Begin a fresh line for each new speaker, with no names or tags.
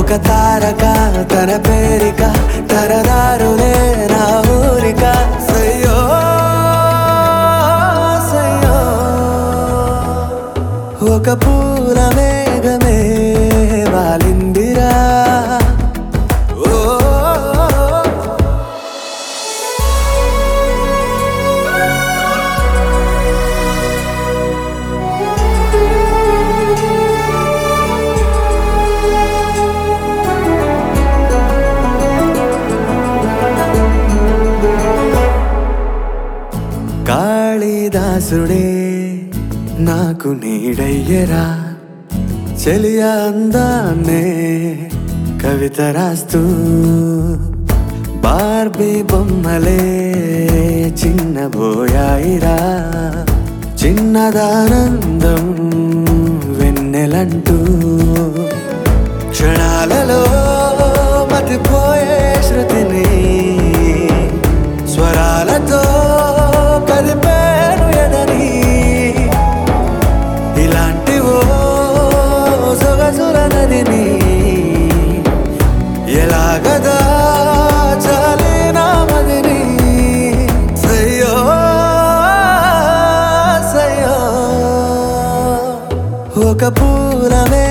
ఒక తారక తన పేరిక తరదారులే నా ఊరిక సయ్యో సయ్యో ఒక పూల మేఘమే వాలిందిరా ఓ కాళిదాసుడే నాకు నీడయ్యరా చెలియ అందాన్నే కవిత రాస్తూ బార్బీ బొమ్మలే చిన్నబోయాయిరా చిన్నదానందం వెన్నెలంటూ క్షణాలలో మతిపోయే శృతిని స్వరాలతో కదిపేను ఎదని ఇలాంటి ఓ సొగసుల నదిని ఎలాగదా చాలి నా మదిని సయ్యో సయ్యో ఒక పూల